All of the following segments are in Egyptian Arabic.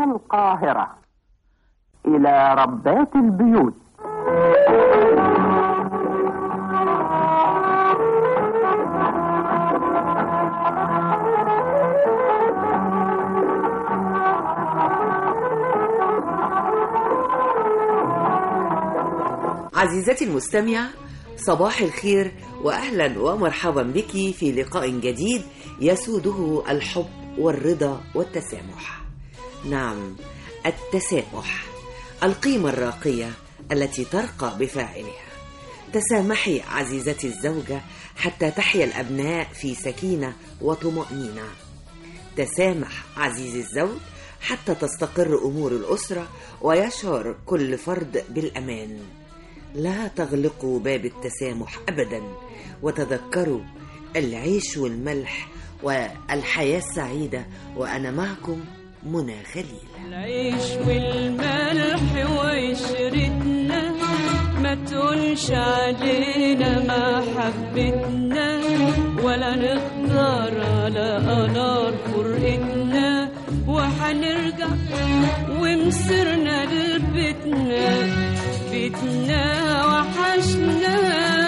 القاهرة إلى ربات البيوت عزيزتي المستمع صباح الخير واهلا ومرحبا بك في لقاء جديد يسوده الحب والرضا والتسامح. نعم التسامح القيمه الراقيه التي ترقى بفاعلها. تسامحي عزيزتي الزوجه حتى تحيا الابناء في سكينه وطمانينه. تسامح عزيزي الزوج حتى تستقر امور الاسره ويشعر كل فرد بالامان. لا تغلقوا باب التسامح ابدا وتذكروا العيش والملح والحياه السعيده وانا معكم منى خليل العيش والملح وعشرتنا ما تقولش علينا ما حبتنا ولا نقدر على نار فرقتنا وحنرجع ومصرنا لبيتنا بيتنا وحشنا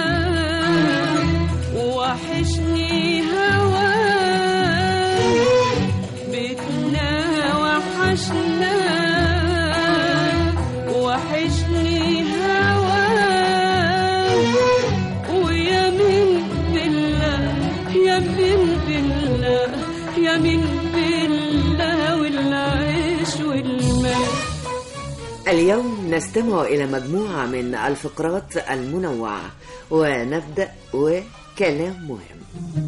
وحشني هواك بيتنا وحشنا وحشني هواك ويا من بالله يا من بالله يا من بالله والعيش والمال اليوم نستمع الى مجموعه من الفقرات المنوعه ونبدا وكلام مهم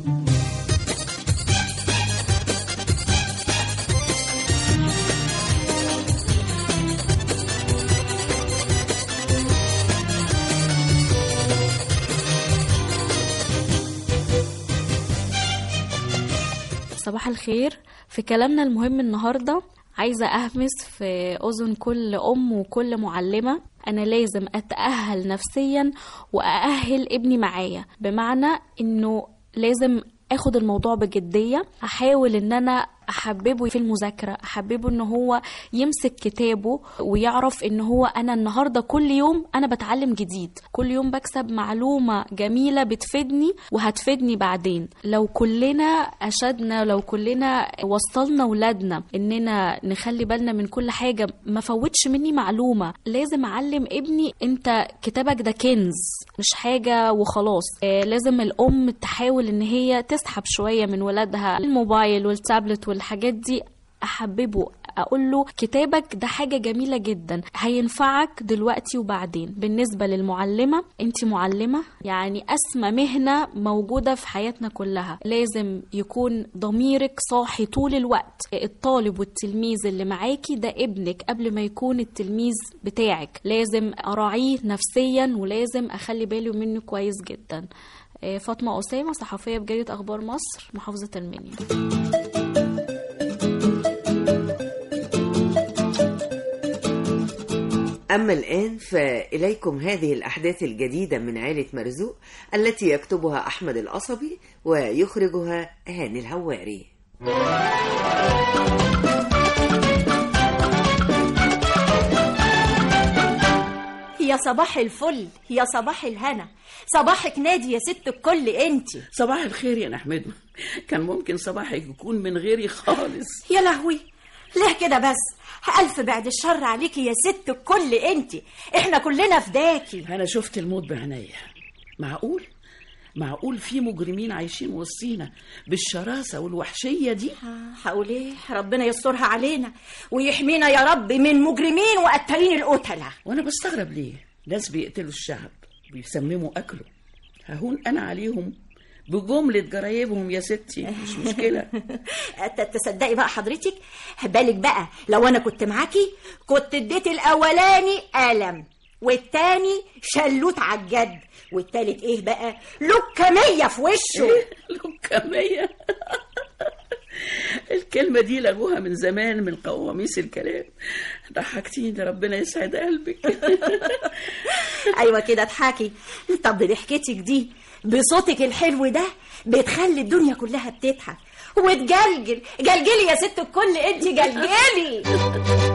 صباح الخير في كلامنا المهم النهاردة عايزة أهمس في أذن كل أم وكل معلمة أنا لازم أتأهل نفسيا وأأهل ابني معايا بمعنى إنه لازم اخد الموضوع بجديه احاول ان انا احببه في المذاكره احببه ان هو يمسك كتابه ويعرف ان هو انا النهارده كل يوم انا بتعلم جديد كل يوم بكسب معلومه جميله بتفيدني وهتفيدني بعدين لو كلنا اشدنا لو كلنا وصلنا ولادنا اننا نخلي بالنا من كل حاجه ما فوتش مني معلومه لازم اعلم ابني انت كتابك ده كنز مش حاجه وخلاص آه لازم الام تحاول ان هي تسحب شويه من ولادها الموبايل والتابلت والحاجات دي احببه اقول له كتابك ده حاجه جميله جدا هينفعك دلوقتي وبعدين بالنسبه للمعلمه انت معلمه يعني اسمى مهنه موجوده في حياتنا كلها لازم يكون ضميرك صاحي طول الوقت الطالب والتلميذ اللي معاكي ده ابنك قبل ما يكون التلميذ بتاعك لازم اراعيه نفسيا ولازم اخلي بالي منه كويس جدا آه، فاطمه اسامه صحفيه بجريده اخبار مصر محافظه المنيا أما الآن فإليكم هذه الأحداث الجديدة من عائلة مرزوق التي يكتبها أحمد القصبي ويخرجها هاني الهواري يا صباح الفل يا صباح الهنا صباحك نادي يا ست الكل انت صباح الخير يا نحمد كان ممكن صباحك يكون من غيري خالص يا لهوي ليه كده بس ألف بعد الشر عليكي يا ست الكل انت احنا كلنا فداكي انا شفت الموت بعينيا معقول معقول في مجرمين عايشين وسطينا بالشراسه والوحشيه دي هقول ايه ربنا يسترها علينا ويحمينا يا رب من مجرمين وقتالين القتلة وانا بستغرب ليه ناس بيقتلوا الشعب بيسمموا اكله ههون انا عليهم بجملة جرايبهم يا ستي مش مشكلة ت- تصدقي بقى حضرتك بالك بقى لو انا كنت معاكي كنت اديت الاولاني قلم والتاني شلوت على الجد والتالت ايه بقى لكمية في وشه لكمية الكلمة دي لغوها من زمان من قواميس الكلام ضحكتيني ربنا يسعد قلبك ايوه كده اضحكي طب ضحكتك دي بصوتك الحلو ده بتخلي الدنيا كلها بتضحك وتجلجل جلجلي يا ست الكل انت جلجلي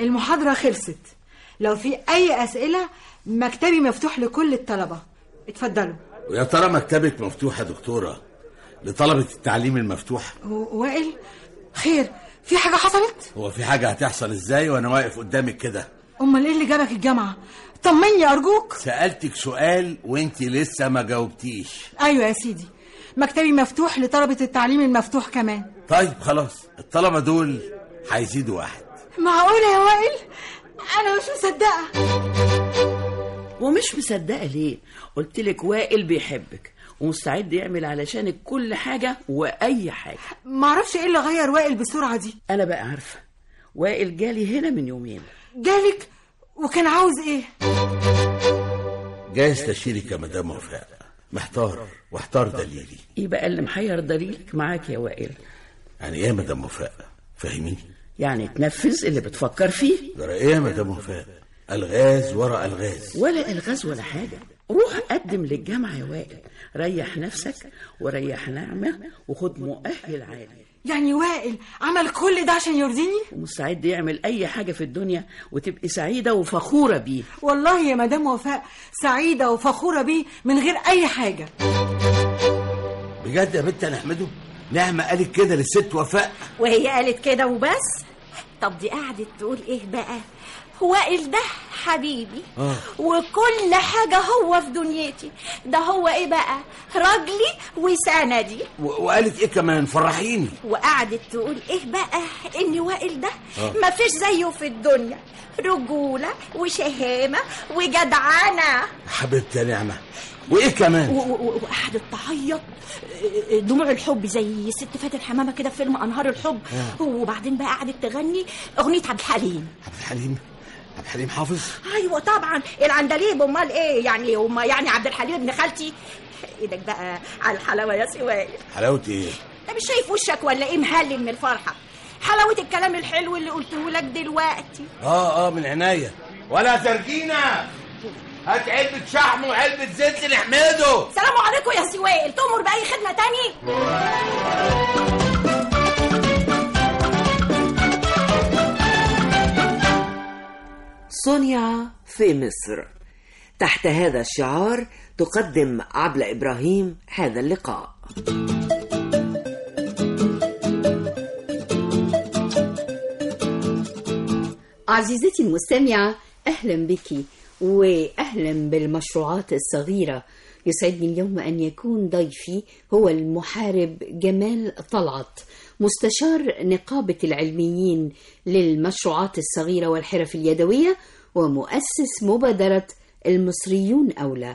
المحاضرة خلصت لو في أي أسئلة مكتبي مفتوح لكل الطلبة اتفضلوا ويا ترى مكتبك مفتوح يا دكتورة لطلبة التعليم المفتوح و- وائل خير في حاجة حصلت؟ هو في حاجة هتحصل ازاي وانا واقف قدامك كده أمال إيه اللي جابك الجامعة؟ طمني أرجوك سألتك سؤال وانت لسه ما جاوبتيش أيوة يا سيدي مكتبي مفتوح لطلبة التعليم المفتوح كمان طيب خلاص الطلبة دول هيزيدوا واحد معقولة يا وائل؟ أنا مش مصدقة ومش مصدقة ليه قلت لك وائل بيحبك ومستعد يعمل علشانك كل حاجة وأي حاجة معرفش إيه اللي غير وائل بالسرعة دي أنا بقى عارفة وائل جالي هنا من يومين جالك وكان عاوز إيه؟ جاي استشيرك يا مدام وفاء محتار واحتار دليلي إيه بقى اللي محير دليلك معاك يا وائل يعني ايه يا مدام وفاء فاهميني يعني تنفذ اللي بتفكر فيه جرى ايه يا مدام وفاء الغاز ورا الغاز ولا الغاز ولا حاجة روح قدم للجامعة يا وائل ريح نفسك وريح نعمة وخد مؤهل عالي يعني وائل عمل كل ده عشان يرضيني؟ ومستعد يعمل أي حاجة في الدنيا وتبقي سعيدة وفخورة بيه والله يا مدام وفاء سعيدة وفخورة بيه من غير أي حاجة بجد يا بنت انا احمده نعمة قالت كده للست وفاء وهي قالت كده وبس طب دي قعدت تقول ايه بقى وائل ده حبيبي آه. وكل حاجة هو في دنيتي ده هو ايه بقى رجلي وسندي و- وقالت ايه كمان فرحيني وقعدت تقول ايه بقى ان وائل ده آه. مفيش زيه في الدنيا رجولة وشهامة وجدعنة حبيبتي يا نعمة وايه كمان و- و- وقعدت تعيط دموع الحب زي ست فاتن حمامه كده في فيلم انهار الحب وبعدين بقى قعدت تغني اغنيه عبد الحليم عبد الحليم عبد الحليم حافظ ايوه طبعا العندليب امال ايه يعني هم يعني عبد الحليم ابن خالتي ايدك بقى على الحلاوه يا سوائل حلاوة ايه انت مش شايف وشك ولا ايه مهلل من الفرحه حلاوه الكلام الحلو اللي قلته لك دلوقتي اه اه من عناية ولا ترجينا هات علبة شحم وعلبة زيت لنحمده سلام عليكم يا سوائل تؤمر باي خدمه تاني صنع في مصر تحت هذا الشعار تقدم عبلة إبراهيم هذا اللقاء عزيزتي المستمعة أهلا بك وأهلا بالمشروعات الصغيرة يسعدني اليوم أن يكون ضيفي هو المحارب جمال طلعت مستشار نقابة العلميين للمشروعات الصغيرة والحرف اليدوية ومؤسس مبادرة المصريون أولى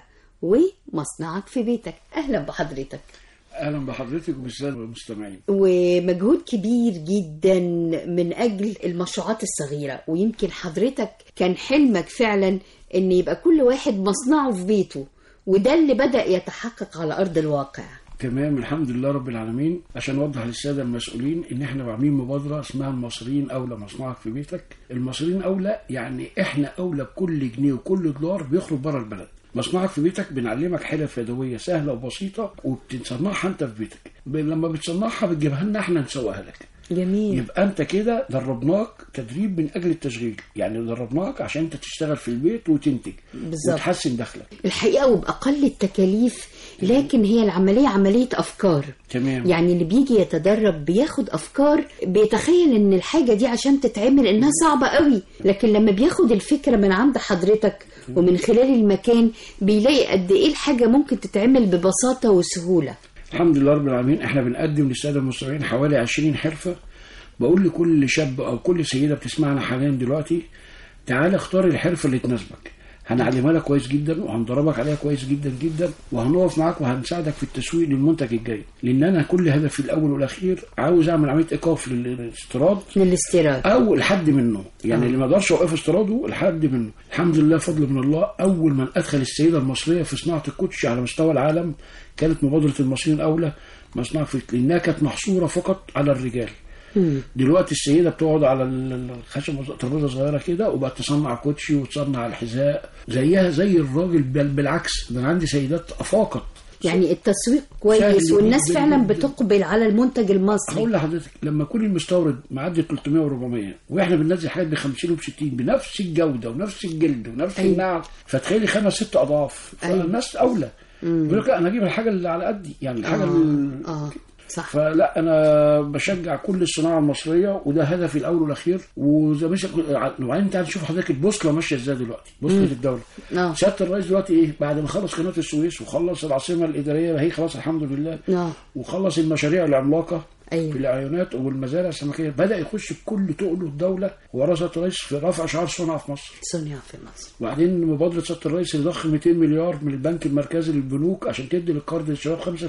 ومصنعك في بيتك أهلا بحضرتك اهلا بحضرتك وبالساده المستمعين ومجهود كبير جدا من اجل المشروعات الصغيره ويمكن حضرتك كان حلمك فعلا ان يبقى كل واحد مصنعه في بيته وده اللي بدا يتحقق على ارض الواقع تمام الحمد لله رب العالمين عشان نوضح للساده المسؤولين ان احنا عاملين مبادره اسمها المصريين اولى مصنعك في بيتك المصريين اولى يعني احنا اولى بكل جنيه وكل دولار بيخرج بره البلد مصنعك في بيتك بنعلمك حرف يدويه سهله وبسيطه وبتصنعها انت في بيتك ب- لما بتصنعها بتجيبها لنا احنا نسوقها لك جميل يبقى انت كده دربناك تدريب من اجل التشغيل يعني دربناك عشان انت تشتغل في البيت وتنتج بالظبط. وتحسن دخلك الحقيقه وباقل التكاليف لكن هي العمليه عمليه افكار تمام يعني اللي بيجي يتدرب بياخد افكار بيتخيل ان الحاجه دي عشان تتعمل انها صعبه قوي لكن لما بياخد الفكره من عند حضرتك ومن خلال المكان بيلاقي قد ايه الحاجه ممكن تتعمل ببساطه وسهوله الحمد لله رب العالمين احنا بنقدم للساده المستمعين حوالي 20 حرفه بقول لكل شاب او كل سيده بتسمعنا حاليا دلوقتي تعال اختار الحرفه اللي تناسبك هنعلمها لك كويس جدا وهندربك عليها كويس جدا جدا وهنقف معاك وهنساعدك في التسويق للمنتج الجاي لان انا كل هدفي الاول والاخير عاوز اعمل عمليه ايقاف للاستيراد للاستيراد او الحد منه يعني اللي ما اقدرش اوقف استيراده الحد منه الحمد لله فضل من الله اول من ادخل السيده المصريه في صناعه الكوتشي على مستوى العالم كانت مبادره المصريين الاولى مصنع في لانها كانت محصوره فقط على الرجال دلوقتي السيده بتقعد على ال- الخشب ترابيزه صغيره كده وبقت تصنع كوتشي وتصنع الحذاء زيها زي الراجل بل بالعكس ده انا عندي سيدات افاقت يعني التسويق سهل كويس والناس جداً فعلا جداً. بتقبل على المنتج المصري هقول لحضرتك لما يكون المستورد معدي 300 و400 واحنا بننزل حاجات ب 50 وب 60 بنفس الجوده ونفس الجلد ونفس أيوة. النعم فتخيلي خمس ست اضعاف أيوة. فالناس اولى يقول لك لا انا اجيب الحاجه اللي على قدي يعني الحاجه آه، ال- اه صح فلا انا بشجع كل الصناعه المصريه وده هدفي الاول والاخير وزي ما شا- وبعدين انت هتشوف حضرتك البوصله ماشيه ازاي دلوقتي بوصله الدوله اه سياده الرئيس دلوقتي ايه بعد ما خلص قناه السويس وخلص العاصمه الاداريه هي خلاص الحمد لله اه وخلص المشاريع العملاقه أيوة. في الاعينات والمزارع السمكيه بدا يخش بكل تقله الدوله ورا سياده الرئيس في رفع شعار صنع في مصر صنع في مصر وبعدين مبادره سياده الرئيس اللي ضخ 200 مليار من البنك المركزي للبنوك عشان تدي للقرض للشباب 5%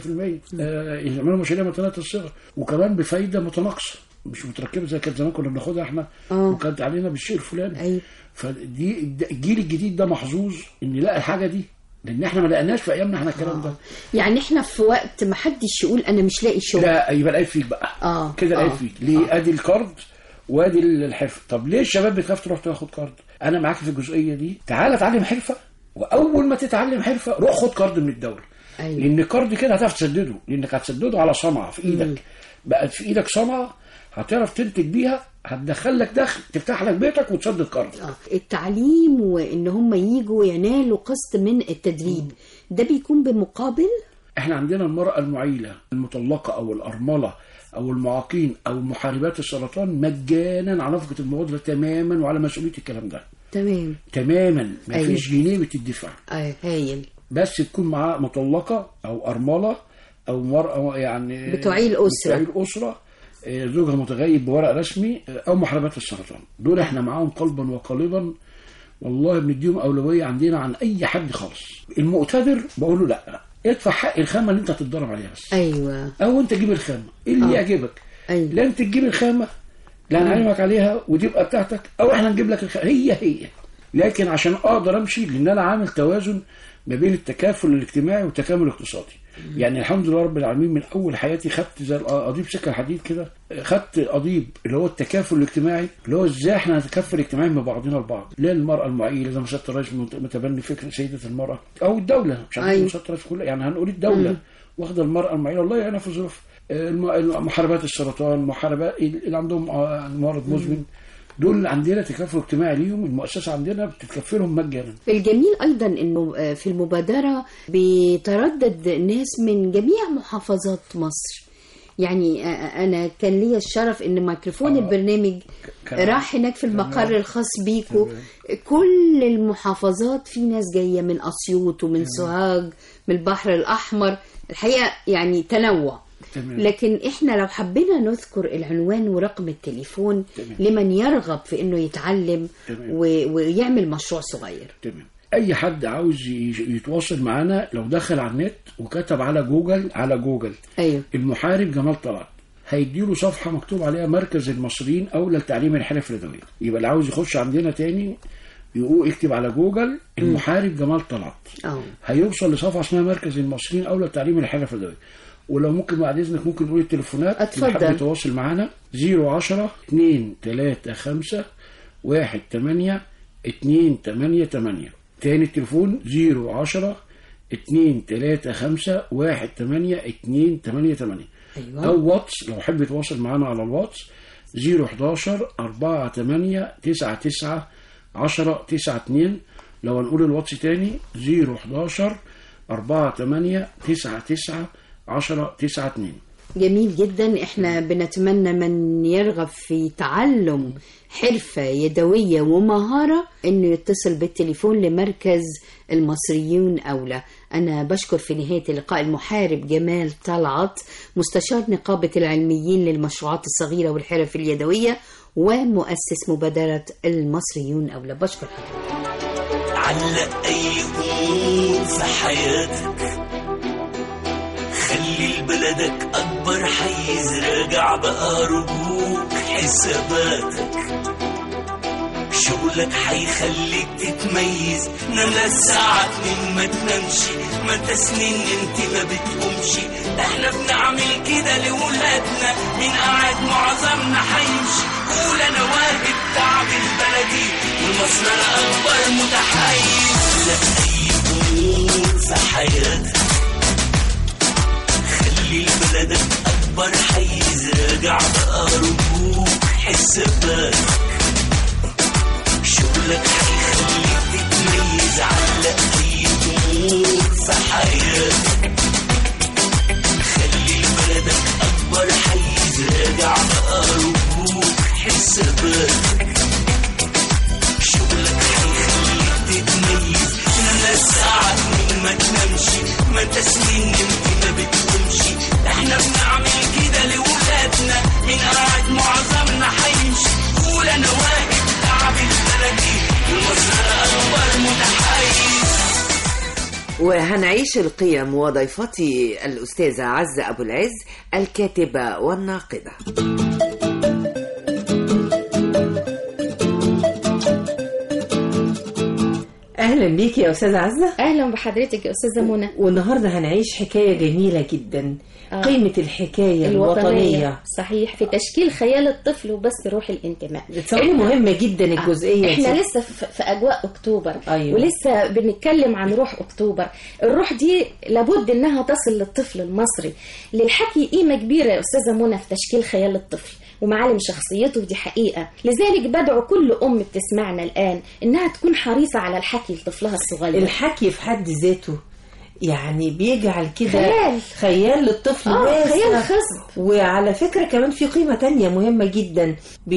آه يعملوا مشاريع متناهيه الصغر وكمان بفايده متناقصه مش متركبه زي كانت زمان كنا بناخدها احنا آه. وكانت علينا بالشيء الفلاني أيوة. فدي ده- الجيل الجديد ده محظوظ ان يلاقي الحاجه دي لان احنا ما لقيناش في ايامنا احنا الكلام ده يعني احنا في وقت ما حدش يقول انا مش لاقي شغل لا يبقى لقيت فيك بقى آه، كده لقيت آه، فيك ليه ادي الكارد وادي الحرفه طب ليه الشباب بتخاف تروح تاخد كارد انا معاك في الجزئيه دي تعال اتعلم حرفه واول ما تتعلم حرفه روح خد كارد من الدوله أيوة. لان الكارد كده هتعرف تسدده لانك هتسدده على صنعه في ايدك بقت في ايدك صنعه هتعرف تنتج بيها هتدخل لك دخل تفتح لك بيتك وتسدد كارد آه. التعليم وان هم يجوا ينالوا قسط من التدريب ده بيكون بمقابل احنا عندنا المرأة المعيلة المطلقة او الارملة او المعاقين او محاربات السرطان مجانا على نفقة المبادرة تماما وعلى مسؤولية الكلام ده تمام تماما ما أيوة. فيش جنيه بتدفع آه هايل بس تكون معاه مطلقة او ارملة او مرأة يعني بتعيل أسرة. بتعيل اسرة آه، زوجها متغيب بورق رسمي آه، او محاربات السرطان دول احنا معاهم قلبا وقالبا والله بنديهم اولويه عندنا عن اي حد خالص المقتدر بقول له لا ادفع حق الخامه اللي انت هتتدرب عليها بس ايوه او انت جيب الخامه إيه اللي آه. يعجبك أيوة. لا انت تجيب الخامه لا هنعلمك عليها وتبقى بتاعتك او احنا نجيب لك الخامه هي هي لكن عشان اقدر امشي لان انا عامل توازن ما بين التكافل الاجتماعي والتكامل الاقتصادي يعني الحمد لله رب العالمين من اول حياتي خدت زي قضيب سكه الحديد كده خدت قضيب اللي هو التكافل الاجتماعي اللي هو ازاي احنا نتكفل اجتماعيا مع بعضنا البعض لا المراه المعيله زي ما سياده الرئيس مت- متبني فكره سيده المراه او الدوله مش عارف أيوة. سياده الرئيس كلها يعني هنقول الدوله واخده المراه المعيله الله يعينها في ظروف الم- محاربات السرطان محاربات اللي عندهم آه، مرض مزمن دول عندنا تكافل اجتماعي ليهم المؤسسه عندنا بتتكفلهم مجانا الجميل ايضا انه آه، في المبادره بيتردد ناس من جميع محافظات مصر يعني آه، انا كان لي الشرف ان ميكروفون آه. البرنامج كان- راح هناك في المقر تمام. الخاص بيكو كل المحافظات في ناس جايه من اسيوط ومن سوهاج من البحر الاحمر الحقيقه يعني تنوع تمام. لكن احنا لو حبينا نذكر العنوان ورقم التليفون تمام. لمن يرغب في انه يتعلم تمام. و- ويعمل مشروع صغير تمام اي حد عاوز ي- يتواصل معانا لو دخل على النت وكتب على جوجل على جوجل ايوه المحارب جمال طلعت هيديله صفحه مكتوب عليها مركز المصريين اولى لتعليم الحرف اليدويه يبقى اللي عاوز يخش عندنا تاني يقول يكتب على جوجل المحارب جمال طلعت اه هيوصل لصفحه اسمها مركز المصريين اولى لتعليم الحرف اليدويه ولو ممكن بعد اذنك ممكن نقول التليفونات اتفضل. اللي حابب يتواصل معانا 010 2 3 5 1 8 2 8 8 تاني التليفون 010 2 3 5 1 8 2 8 8 أيوة. او واتس لو حب يتواصل معانا على الواتس 011 4 8 9 9 10 9 2 لو هنقول الواتس تاني 011 4 8 9 9 10 9 2 جميل جدا احنا بنتمنى من يرغب في تعلم حرفة يدوية ومهارة انه يتصل بالتليفون لمركز المصريون اولى انا بشكر في نهاية اللقاء المحارب جمال طلعت مستشار نقابة العلميين للمشروعات الصغيرة والحرف اليدوية ومؤسس مبادرة المصريون اولى بشكر حضرتك علق أي أمور في حياتك خلي لبلدك أكبر حيز راجع بقى رجوك حساباتك شغلك حيخليك تتميز نام للساعة اتنين ما تنامش ما انت سنين انت ما بتقومش احنا بنعمل كده لولادنا مين قاعد معظمنا حيمشي قول انا واجب تعب البلدي ومصر انا اكبر متحيز لا اي امور في حياتك أكبر حيز راجع بقى رجوع حساباتك شغلك هيخليك تتميز علق أي أمور في حياتك خلي بلدك أكبر حيز راجع بقى رجوع حساباتك شغلك هيخليك تتميز نام ساعات من ما تنامش ما انت سنين يمكن ما بتقومش احنا بنعمل كده لولادنا من قاعد معظمنا هيمشي قول انا واقف تعب البلدي ومصر اكبر متحيز وهنعيش القيم وضيفتي الأستاذة عزة أبو العز الكاتبة والناقدة اهلا بيك يا استاذه عزه اهلا بحضرتك يا استاذه منى والنهارده هنعيش حكايه جميله جدا آه. قيمه الحكايه الوطنيه صحيح في تشكيل خيال الطفل وبس روح الانتماء بتصوري مهمه جدا الجزئيه احنا دي. لسه في في اجواء اكتوبر أيوة. ولسه بنتكلم عن روح اكتوبر الروح دي لابد انها تصل للطفل المصري للحكي قيمه كبيره يا استاذه منى في تشكيل خيال الطفل ومعالم شخصيته دي حقيقة لذلك بدعو كل أم بتسمعنا الآن إنها تكون حريصة على الحكي لطفلها الصغير الحكي في حد ذاته يعني بيجعل كده خيال. خيال للطفل آه، واسع. خيال خصب. وعلى فكرة كمان في قيمة تانية مهمة جدا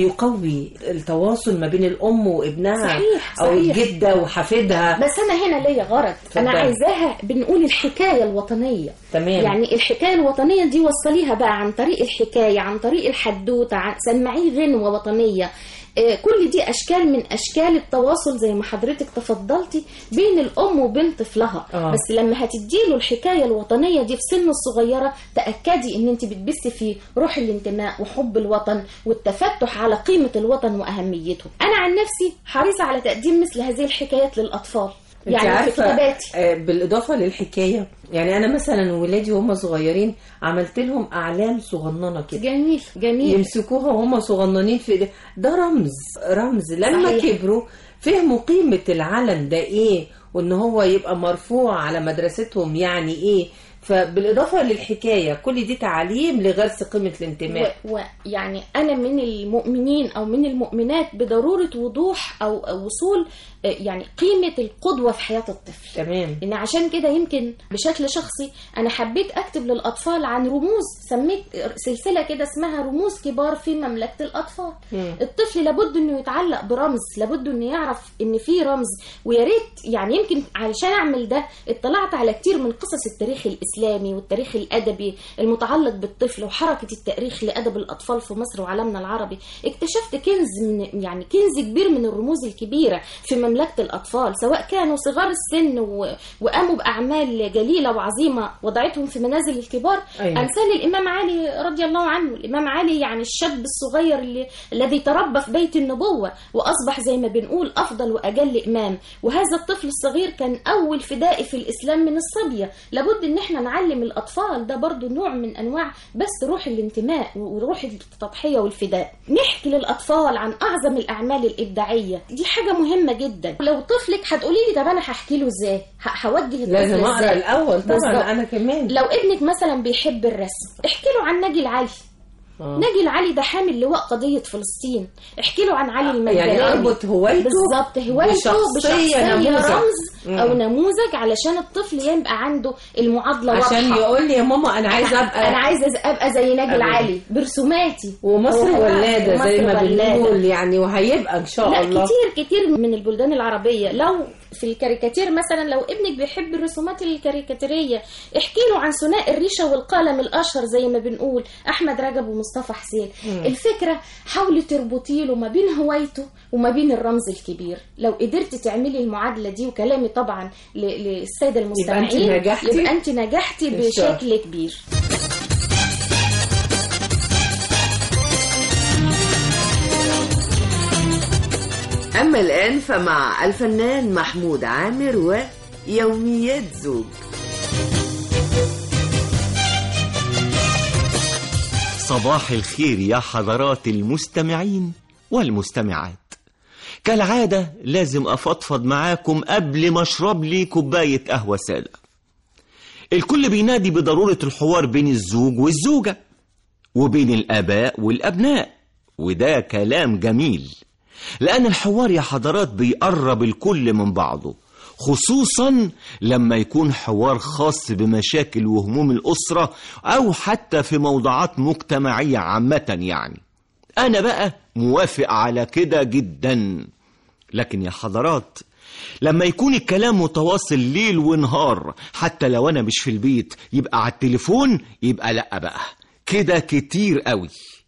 بيقوي التواصل ما بين الأم وابنها صحيح، أو صحيح. الجدة وحفيدها بس انا هنا ليا غرض اتفضلي. انا عايزاها بنقول الحكايه الوطنيه تمام. يعني الحكايه الوطنيه دي وصليها بقى عن طريق الحكايه عن طريق الحدوته عن سمعيه غنوه وطنيه آه، كل دي اشكال من اشكال التواصل زي ما حضرتك تفضلتي بين الام وبين طفلها آه. بس لما هتديله الحكايه الوطنيه دي في سنه الصغيره تاكدي ان انت بتبثي فيه روح الانتماء وحب الوطن والتفتح على قيمه الوطن واهميته انا عن نفسي حريصه على تقديم مثل هذه الحكايات للاطفال انت يعني في عارفة كتاباتي آه، بالإضافة للحكاية يعني أنا مثلا ولادي وهم صغيرين عملت لهم أعلام صغننة كده جميل جميل يمسكوها وهم صغننين في إيدي. ده رمز رمز لما صحيح. كبروا فهموا قيمة العلم ده إيه وإن هو يبقى مرفوع على مدرستهم يعني إيه فبالإضافة للحكاية كل دي تعاليم لغرس قيمة الانتماء ويعني انا من المؤمنين او من المؤمنات بضروره وضوح او أو وصول آه، يعني قيمه القدوه في حياه الطفل تمام ان عشان كده يمكن بشكل شخصي انا حبيت اكتب للاطفال عن رموز سميت سلسله كده اسمها رموز كبار في مملكه الاطفال مم. الطفل لابد انه يتعلق برمز لابد انه يعرف ان في رمز ويا ريت يعني يمكن علشان اعمل ده اطلعت على كتير من قصص التاريخ الاسلامي والتاريخ الادبي المتعلق بالطفل وحركه التاريخ لادب الاطفال في مصر وعالمنا العربي اكتشفت كنز من يعني كنز كبير من الرموز الكبيره في مملكه الاطفال سواء كانوا صغار السن و... وقاموا باعمال جليله وعظيمه وضعتهم في منازل الكبار أيوة. امثال الامام علي رضي الله عنه الامام علي يعني الشاب الصغير اللي الذي تربى في بيت النبوه واصبح زي ما بنقول افضل واجل امام وهذا الطفل الصغير كان اول فدائي في الاسلام من الصبيه لابد ان احنا نعلم الاطفال ده برضو نوع من انواع بس روح الانتماء وروح التضحيه والفداء نحكي للاطفال عن اعظم الاعمال الابداعيه دي حاجه مهمه جدا لو طفلك هتقولي لي طب انا هحكي له ازاي ه- هوجه الطفل لازم أقرأ إزاي؟ الأول طبعا بالظبط. أنا كمان لو ابنك مثلا بيحب الرسم احكي له عن ناجي العلي آه. ناجي العلي ده حامل لواء قضية فلسطين احكي له عن علي المجدلي يعني أربط هوايته بالظبط هوايته بشخصية بشخصية نموذج. رمز مم. أو نموذج علشان الطفل يبقى عنده المعادلة عشان واضحة يقول لي يا ماما أنا عايزة أبقى أنا عايزة أبقى زي ناجي أبقى. العلي برسوماتي ومصر هو- ولادة زي ومصر ما ولادة. بنقول يعني وهيبقى إن شاء لا الله كتير كتير من البلدان العربية لو في الكاريكاتير مثلا لو ابنك بيحب الرسومات الكاريكاتيرية احكي له عن ثنائي الريشة والقلم الأشهر زي ما بنقول أحمد رجب ومصطفى حسين مم. الفكرة حاولي تربطي له ما بين هوايته وما بين الرمز الكبير لو قدرتي تعملي المعادلة دي وكلامي طبعا ل- للسادة المستمعين نجحتي؟ يبقى أنت نجحتي إن شاء بشكل كبير أما الآن فمع الفنان محمود عامر ويوميات زوج صباح الخير يا حضرات المستمعين والمستمعات كالعادة لازم أفضفض معاكم قبل ما أشرب لي كوباية قهوة سادة الكل بينادي بضرورة الحوار بين الزوج والزوجة وبين الآباء والأبناء وده كلام جميل لأن الحوار يا حضرات بيقرب الكل من بعضه خصوصا لما يكون حوار خاص بمشاكل وهموم الأسرة أو حتى في موضوعات مجتمعية عامة يعني أنا بقى موافق على كده جدا لكن يا حضرات لما يكون الكلام متواصل ليل ونهار حتى لو أنا مش في البيت يبقى على التليفون يبقى لأ بقى كده كتير قوي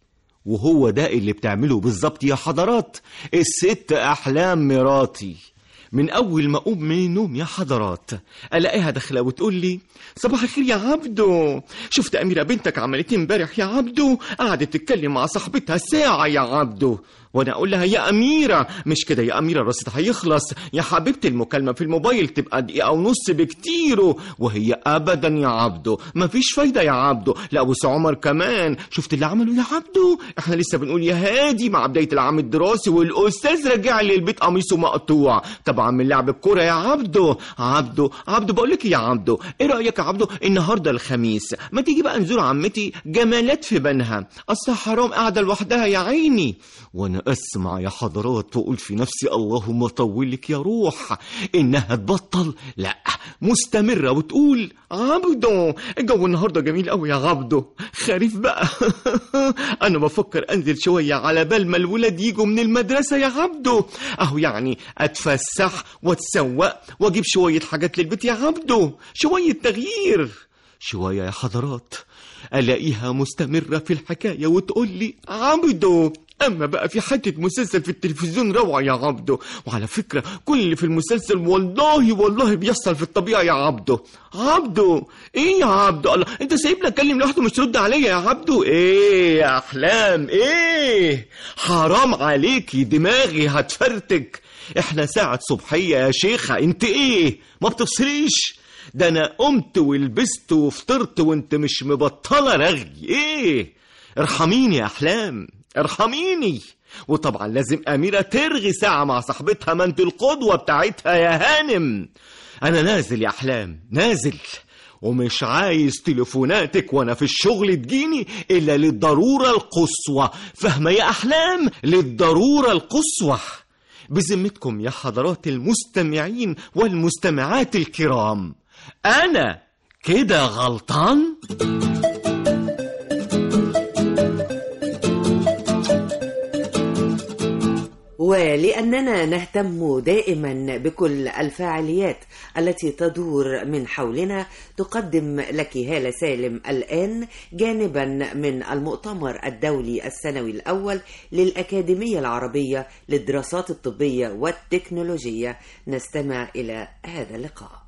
وهو ده اللي بتعمله بالظبط يا حضرات الست أحلام مراتي من أول ما أقوم من النوم يا حضرات ألاقيها داخلة وتقول لي صباح الخير يا عبدو شفت أميرة بنتك عملت إيه امبارح يا عبدو قعدت تتكلم مع صاحبتها ساعة يا عبدو وانا اقول لها يا اميره مش كده يا اميره الرصيد هيخلص يا حبيبتي المكالمه في الموبايل تبقى دقيقه ونص بكتير وهي ابدا يا عبدو مفيش فايده يا عبدو لا بص عمر كمان شفت اللي عمله يا عبدو احنا لسه بنقول يا هادي مع بدايه العام الدراسي والاستاذ راجع لي البيت قميصه مقطوع طبعا من لعب الكوره يا عبدو عبدو عبدو بقول لك يا عبدو ايه رايك يا عبدو النهارده الخميس ما تيجي بقى نزور عمتي جمالات في بنها اصل حرام قاعده لوحدها يا عيني وانا اسمع يا حضرات واقول في نفسي اللهم طولك يا روح انها تبطل لا مستمره وتقول عبدو الجو النهارده جميل قوي يا عبدو خريف بقى انا بفكر انزل شويه على بال ما الولاد يجوا من المدرسه يا عبدو اهو يعني اتفسح واتسوق واجيب شويه حاجات للبيت يا عبدو شويه تغيير شويه يا حضرات الاقيها مستمره في الحكايه وتقول لي عبدو اما بقى في حته مسلسل في التلفزيون روعه يا عبدو وعلى فكره كل اللي في المسلسل والله والله بيحصل في الطبيعه يا عبدو عبدو ايه يا عبدو الله انت سايبني اتكلم لوحده مش ترد عليا يا عبدو ايه يا احلام ايه حرام عليكي دماغي هتفرتك احنا ساعه صبحيه يا شيخه انت ايه ما بتفصليش ده انا قمت ولبست وفطرت وانت مش مبطله رغي ايه ارحميني يا احلام ارحميني وطبعا لازم أميرة ترغي ساعة مع صاحبتها ما انت القدوة بتاعتها يا هانم أنا نازل يا أحلام نازل ومش عايز تليفوناتك وانا في الشغل تجيني الا للضرورة القصوى فاهمة يا احلام للضرورة القصوى بذمتكم يا حضرات المستمعين والمستمعات الكرام انا كده غلطان؟ ولأننا نهتم دائما بكل الفعاليات التي تدور من حولنا تقدم لك هالة سالم الآن جانبا من المؤتمر الدولي السنوي الأول للأكاديمية العربية للدراسات الطبية والتكنولوجية نستمع إلى هذا اللقاء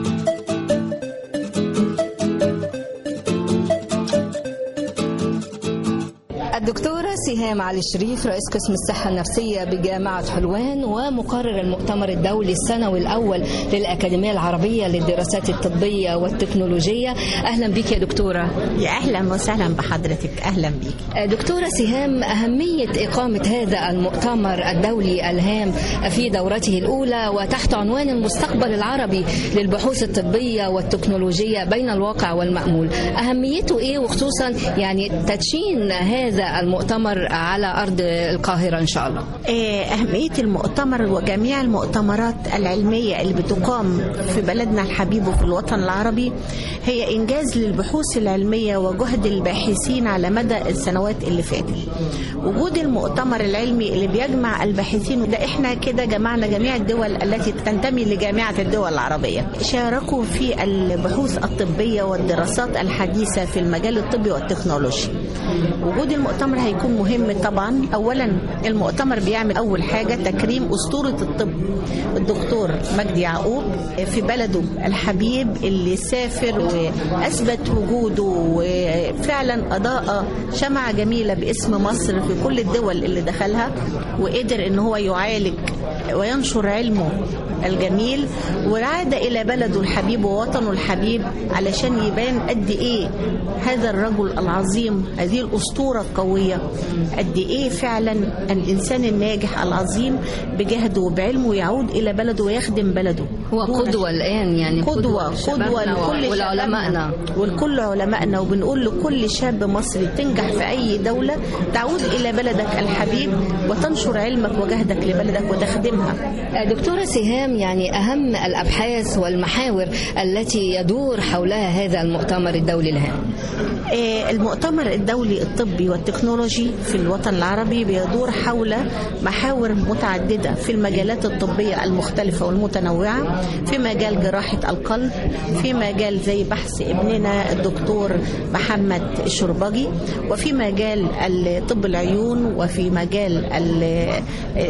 الدكتورة سهام علي الشريف رئيس قسم الصحة النفسية بجامعة حلوان ومقرر المؤتمر الدولي السنوي الأول للأكاديمية العربية للدراسات الطبية والتكنولوجية أهلا بك يا دكتورة يا أهلا وسهلا بحضرتك أهلا بك دكتورة سهام أهمية إقامة هذا المؤتمر الدولي الهام في دورته الأولى وتحت عنوان المستقبل العربي للبحوث الطبية والتكنولوجية بين الواقع والمأمول أهميته إيه وخصوصا يعني تدشين هذا المؤتمر على أرض القاهرة إن شاء الله أهمية المؤتمر وجميع المؤتمرات العلمية اللي بتقام في بلدنا الحبيب وفي الوطن العربي هي إنجاز للبحوث العلمية وجهد الباحثين على مدى السنوات اللي فاتت وجود المؤتمر العلمي اللي بيجمع الباحثين ده احنا كده جمعنا جميع الدول التي تنتمي لجامعة الدول العربية شاركوا في البحوث الطبية والدراسات الحديثة في المجال الطبي والتكنولوجي وجود المؤتمر هيكون مهم طبعا اولا المؤتمر بيعمل اول حاجه تكريم اسطوره الطب الدكتور مجدي يعقوب في بلده الحبيب اللي سافر واثبت وجوده وفعلا اضاء شمعه جميله باسم مصر في كل الدول اللي دخلها وقدر ان هو يعالج وينشر علمه الجميل وعاد الى بلده الحبيب ووطنه الحبيب علشان يبان قد ايه هذا الرجل العظيم هذه الاسطوره القويه قد ايه فعلا الانسان الناجح العظيم بجهده وبعلمه يعود الى بلده ويخدم بلده هو قدوة الآن يعني قدوة قدوة قدوة لشبابنا لكل ولعلمائنا. شبابنا ولكل علمائنا وبنقول لكل شاب مصري تنجح في أي دولة تعود إلى بلدك الحبيب وتنشر علمك وجهدك لبلدك وتخدمها دكتورة سهام يعني أهم الأبحاث والمحاور التي يدور حولها هذا المؤتمر الدولي الهام آه، المؤتمر الدولي الطبي والتكنولوجي في الوطن العربي بيدور حول محاور متعددة في المجالات الطبية المختلفة والمتنوعة في مجال جراحة القلب في مجال زي بحث ابننا الدكتور محمد الشربجي وفي مجال ال- طب العيون وفي مجال ال-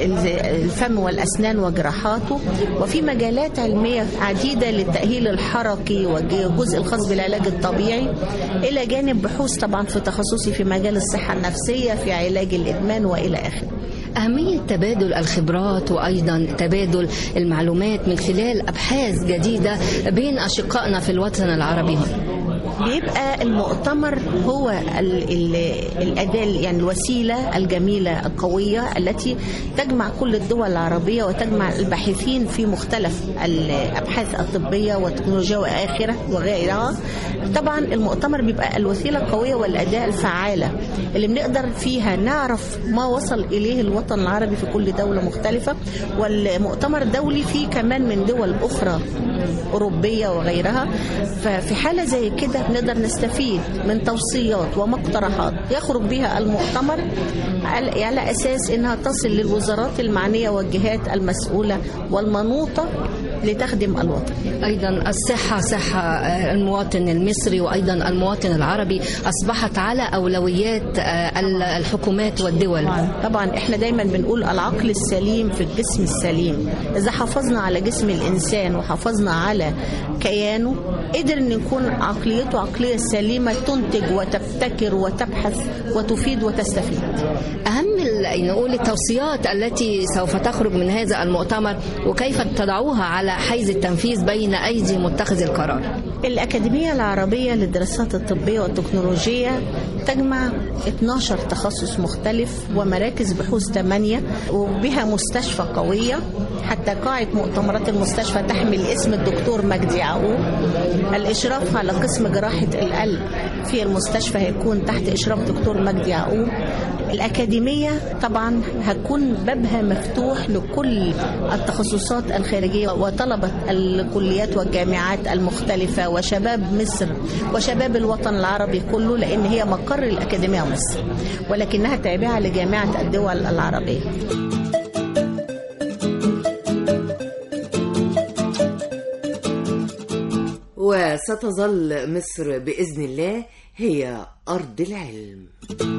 ال- الفم والأسنان وجراحاته وفي مجالات علمية عديدة للتأهيل الحركي والجزء الخاص بالعلاج الطبيعي إلى جانب بحوث طبعا في تخصصي في مجال الصحة النفسية في علاج الإدمان وإلى آخره أهمية تبادل الخبرات وأيضا تبادل المعلومات من خلال أبحاث جديدة بين أشقائنا في الوطن العربي هنا بيبقى المؤتمر هو ال ال الأداة يعني الوسيلة الجميلة القوية التي تجمع كل الدول العربية وتجمع الباحثين في مختلف الأبحاث الطبية والتكنولوجيا وآخرة وغيرها طبعا المؤتمر بيبقى الوسيلة القوية والأداة الفعالة اللي بنقدر فيها نعرف ما وصل إليه الوطن العربي في كل دولة مختلفة والمؤتمر دولي فيه كمان من دول أخرى أوروبية وغيرها ففي حالة زي كده نقدر نستفيد من توصيات ومقترحات يخرج بها المؤتمر على على أساس إنها تصل للوزارات المعنية والجهات المسؤولة والمنوطة لتخدم الوطن أيضا الصحة صحة آه، المواطن المصري وأيضا المواطن العربي أصبحت على أولويات آه، ال- الحكومات والدول طبعا احنا دايما بنقول العقل السليم في الجسم السليم اذا حافظنا على جسم الانسان وحافظنا على كيانه قدر ان يكون عقليته عقليه سليمه تنتج وتبتكر وتبحث وتفيد وتستفيد أهم ال- نقول التوصيات التي سوف تخرج من هذا المؤتمر وكيف تضعوها على حيز التنفيذ بين أيدي متخذ القرار الأكاديمية العربية للدراسات الطبية والتكنولوجية تجمع 12 تخصص مختلف ومراكز بحوث 8 وبها مستشفى قوية حتى قاعة مؤتمرات المستشفى تحمل اسم الدكتور مجدي يعقوب الإشراف على قسم جراحة القلب في المستشفى هيكون تحت إشراف دكتور مجدي يعقوب الأكاديمية طبعا هتكون بابها مفتوح لكل التخصصات الخارجية وطلبة الكليات والجامعات المختلفة وشباب مصر وشباب الوطن العربي كله لأن هي مقر الأكاديمية مصر ولكنها تابعة لجامعة الدول العربية وستظل مصر بإذن الله هي أرض العلم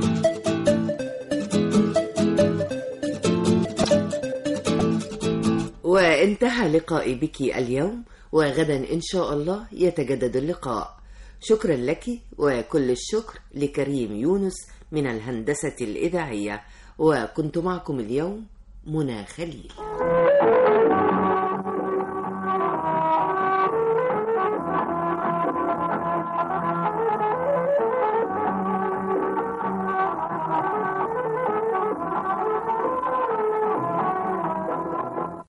وانتهى لقائي بك اليوم وغدا إن شاء الله يتجدد اللقاء شكرا لك وكل الشكر لكريم يونس من الهندسة الإذاعية وكنت معكم اليوم منى خليل